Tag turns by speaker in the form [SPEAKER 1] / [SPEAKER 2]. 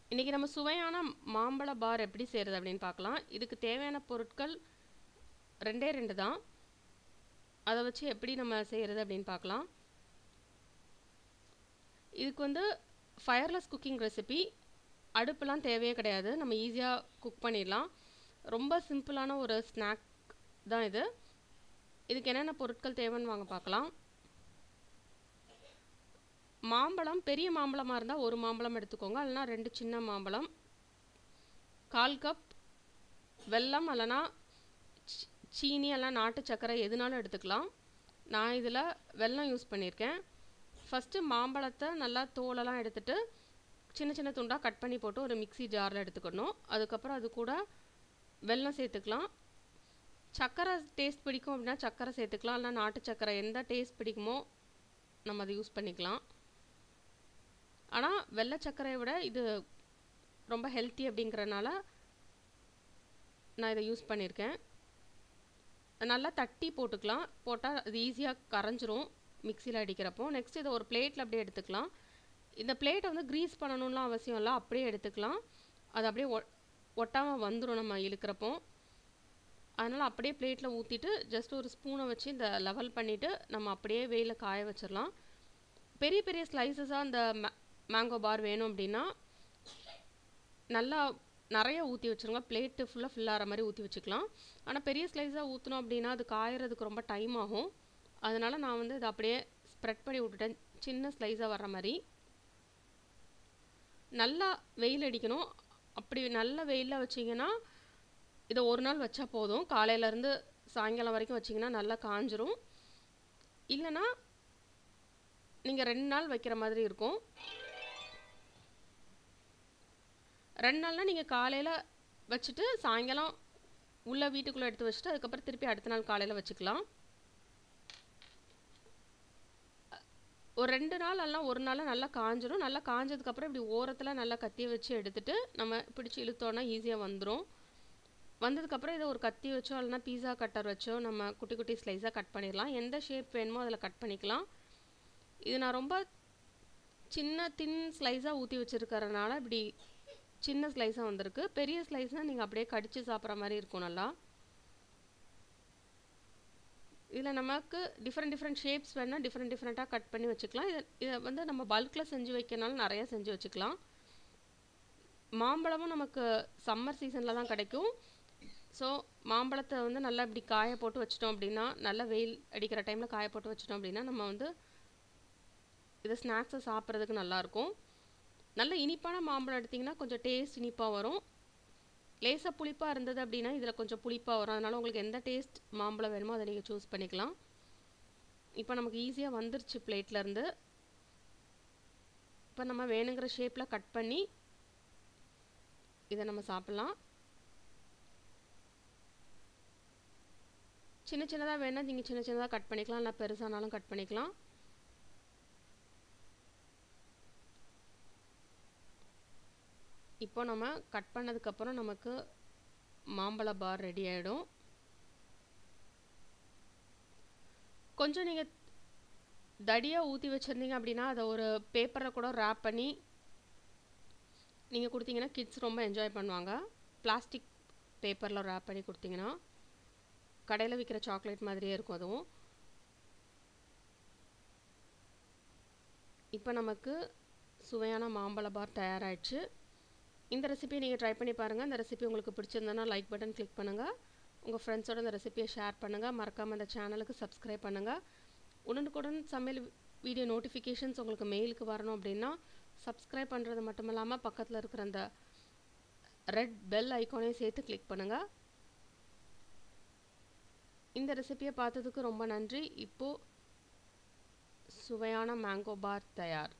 [SPEAKER 1] இன்றைக்கி நம்ம சுவையான மாம்பழ பார் எப்படி செய்கிறது அப்படின்னு பார்க்கலாம் இதுக்கு தேவையான பொருட்கள் ரெண்டே ரெண்டு தான் அதை வச்சு எப்படி நம்ம செய்கிறது அப்படின்னு பார்க்கலாம் இதுக்கு வந்து ஃபயர்லெஸ் குக்கிங் ரெசிபி அடுப்புலாம் தேவையே கிடையாது நம்ம ஈஸியாக குக் பண்ணிடலாம் ரொம்ப சிம்பிளான ஒரு ஸ்நாக் தான் இது இதுக்கு என்னென்ன பொருட்கள் தேவைன்னு வாங்க பார்க்கலாம் மாம்பழம் பெரிய மாம்பழமாக இருந்தால் ஒரு மாம்பழம் எடுத்துக்கோங்க இல்லைனா ரெண்டு சின்ன மாம்பழம் கால் கப் வெல்லம் இல்லைனா சீனி எல்லாம் நாட்டு சர்க்கரை எதுனாலும் எடுத்துக்கலாம் நான் இதில் வெல்லம் யூஸ் பண்ணியிருக்கேன் ஃபஸ்ட்டு மாம்பழத்தை நல்லா தோலெல்லாம் எடுத்துகிட்டு சின்ன சின்ன துண்டாக கட் பண்ணி போட்டு ஒரு மிக்சி ஜாரில் எடுத்துக்கணும் அதுக்கப்புறம் அது கூட வெல்லம் சேர்த்துக்கலாம் சர்க்கரை டேஸ்ட் பிடிக்கும் அப்படின்னா சர்க்கரை சேர்த்துக்கலாம் இல்லைனா நாட்டு சர்க்கரை எந்த டேஸ்ட் பிடிக்குமோ நம்ம அதை யூஸ் பண்ணிக்கலாம் ஆனால் வெள்ளை சர்க்கரையை விட இது ரொம்ப ஹெல்த்தி அப்படிங்கிறனால நான் இதை யூஸ் பண்ணியிருக்கேன் நல்லா தட்டி போட்டுக்கலாம் போட்டால் அது ஈஸியாக கரைஞ்சிரும் மிக்சியில் அடிக்கிறப்போ நெக்ஸ்ட் இதை ஒரு பிளேட்டில் அப்படியே எடுத்துக்கலாம் இந்த பிளேட்டை வந்து க்ரீஸ் பண்ணணும்லாம் அவசியம் இல்லை அப்படியே எடுத்துக்கலாம் அது அப்படியே ஒ ஒட்டாமல் வந்துடும் நம்ம இழுக்கிறப்போ அதனால் அப்படியே பிளேட்டில் ஊற்றிட்டு ஜஸ்ட் ஒரு ஸ்பூனை வச்சு இந்த லெவல் பண்ணிவிட்டு நம்ம அப்படியே வெயிலில் காய வச்சிடலாம் பெரிய பெரிய ஸ்லைசஸாக அந்த மேங்கோ பார் வேணும் அப்படின்னா நல்லா நிறைய ஊற்றி வச்சுருங்க பிளேட்டு ஃபுல்லாக ஃபில் ஆகிற மாதிரி ஊற்றி வச்சுக்கலாம் ஆனால் பெரிய ஸ்லைஸாக ஊற்றினோம் அப்படின்னா அது காயறதுக்கு ரொம்ப டைம் ஆகும் அதனால் நான் வந்து இதை அப்படியே ஸ்ப்ரெட் பண்ணி விட்டுட்டேன் சின்ன ஸ்லைஸாக வர்ற மாதிரி நல்லா வெயில் அடிக்கணும் அப்படி நல்ல வெயிலில் வச்சிங்கன்னா இதை ஒரு நாள் வச்சா போதும் காலையிலேருந்து சாயங்காலம் வரைக்கும் வச்சிங்கன்னா நல்லா காஞ்சிரும் இல்லைன்னா நீங்கள் ரெண்டு நாள் வைக்கிற மாதிரி இருக்கும் ரெண்டு நாள்னால் நீங்கள் காலையில் வச்சுட்டு சாயங்காலம் உள்ளே வீட்டுக்குள்ளே எடுத்து வச்சுட்டு அதுக்கப்புறம் திருப்பி அடுத்த நாள் காலையில் வச்சுக்கலாம் ஒரு ரெண்டு நாள் எல்லாம் ஒரு நாளில் நல்லா காஞ்சிரும் நல்லா காஞ்சதுக்கப்புறம் இப்படி ஓரத்தில் நல்லா கத்தியை வச்சு எடுத்துகிட்டு நம்ம பிடிச்சி இழுத்தோன்னா ஈஸியாக வந்துடும் வந்ததுக்கப்புறம் இதை ஒரு கத்தி வச்சோ இல்லைனா பீஸா கட்டர் வச்சோ நம்ம குட்டி குட்டி ஸ்லைஸாக கட் பண்ணிடலாம் எந்த ஷேப் வேணுமோ அதில் கட் பண்ணிக்கலாம் இது நான் ரொம்ப சின்ன தின் ஸ்லைஸாக ஊற்றி வச்சுருக்கறனால இப்படி சின்ன ஸ்லைஸாக வந்திருக்கு பெரிய ஸ்லைஸ்னால் நீங்கள் அப்படியே கடித்து சாப்பிட்ற மாதிரி இருக்கும் நல்லா இதில் நமக்கு டிஃப்ரெண்ட் டிஃப்ரெண்ட் ஷேப்ஸ் வேணால் டிஃப்ரெண்ட் டிஃப்ரெண்ட்டாக கட் பண்ணி வச்சுக்கலாம் இதை இதை வந்து நம்ம பல்கில் செஞ்சு வைக்கிறனால நிறையா செஞ்சு வச்சுக்கலாம் மாம்பழமும் நமக்கு சம்மர் சீசனில் தான் கிடைக்கும் ஸோ மாம்பழத்தை வந்து நல்லா இப்படி காய போட்டு வச்சிட்டோம் அப்படின்னா நல்லா வெயில் அடிக்கிற டைமில் காய போட்டு வச்சிட்டோம் அப்படின்னா நம்ம வந்து இதை ஸ்நாக்ஸை சாப்பிட்றதுக்கு நல்லாயிருக்கும் நல்ல இனிப்பான மாம்பழம் எடுத்திங்கன்னா கொஞ்சம் டேஸ்ட் இனிப்பாக வரும் லேசாக புளிப்பாக இருந்தது அப்படின்னா இதில் கொஞ்சம் புளிப்பாக வரும் அதனால் உங்களுக்கு எந்த டேஸ்ட் மாம்பழம் வேணுமோ அதை நீங்கள் சூஸ் பண்ணிக்கலாம் இப்போ நமக்கு ஈஸியாக வந்துருச்சு பிளேட்லேருந்து இப்போ நம்ம வேணுங்கிற ஷேப்பில் கட் பண்ணி இதை நம்ம சாப்பிட்லாம் சின்ன சின்னதாக வேணால் நீங்கள் சின்ன சின்னதாக கட் பண்ணிக்கலாம் இல்லை பெருசானாலும் கட் பண்ணிக்கலாம் இப்போ நம்ம கட் பண்ணதுக்கப்புறம் நமக்கு மாம்பழ பார் ரெடி ஆகிடும் கொஞ்சம் நீங்கள் தடியாக ஊற்றி வச்சுருந்தீங்க அப்படின்னா அதை ஒரு பேப்பரில் கூட ரேப் பண்ணி நீங்கள் கொடுத்தீங்கன்னா கிட்ஸ் ரொம்ப என்ஜாய் பண்ணுவாங்க பிளாஸ்டிக் பேப்பரில் ரேப் பண்ணி கொடுத்தீங்கன்னா கடையில் விற்கிற சாக்லேட் மாதிரியே இருக்கும் அதுவும் இப்போ நமக்கு சுவையான மாம்பழ பார் தயாராகிடுச்சு இந்த ரெசிபியை நீங்கள் ட்ரை பண்ணி பாருங்கள் இந்த ரெசிபி உங்களுக்கு பிடிச்சிருந்தனா லைக் பட்டன் கிளிக் பண்ணுங்கள் உங்கள் ஃப்ரெண்ட்ஸோட இந்த ரெசிபியை ஷேர் பண்ணுங்கள் மறக்காமல் இந்த சேனலுக்கு சப்ஸ்கிரைப் பண்ணுங்கள் உடனுக்குடன் சமையல் வீடியோ நோட்டிஃபிகேஷன்ஸ் உங்களுக்கு மெயிலுக்கு வரணும் அப்படின்னா சப்ஸ்கிரைப் பண்ணுறது மட்டும் இல்லாமல் பக்கத்தில் இருக்கிற அந்த ரெட் பெல் ஐக்கானையும் சேர்த்து கிளிக் பண்ணுங்கள் இந்த ரெசிபியை பார்த்ததுக்கு ரொம்ப நன்றி இப்போது சுவையான மேங்கோ பார் தயார்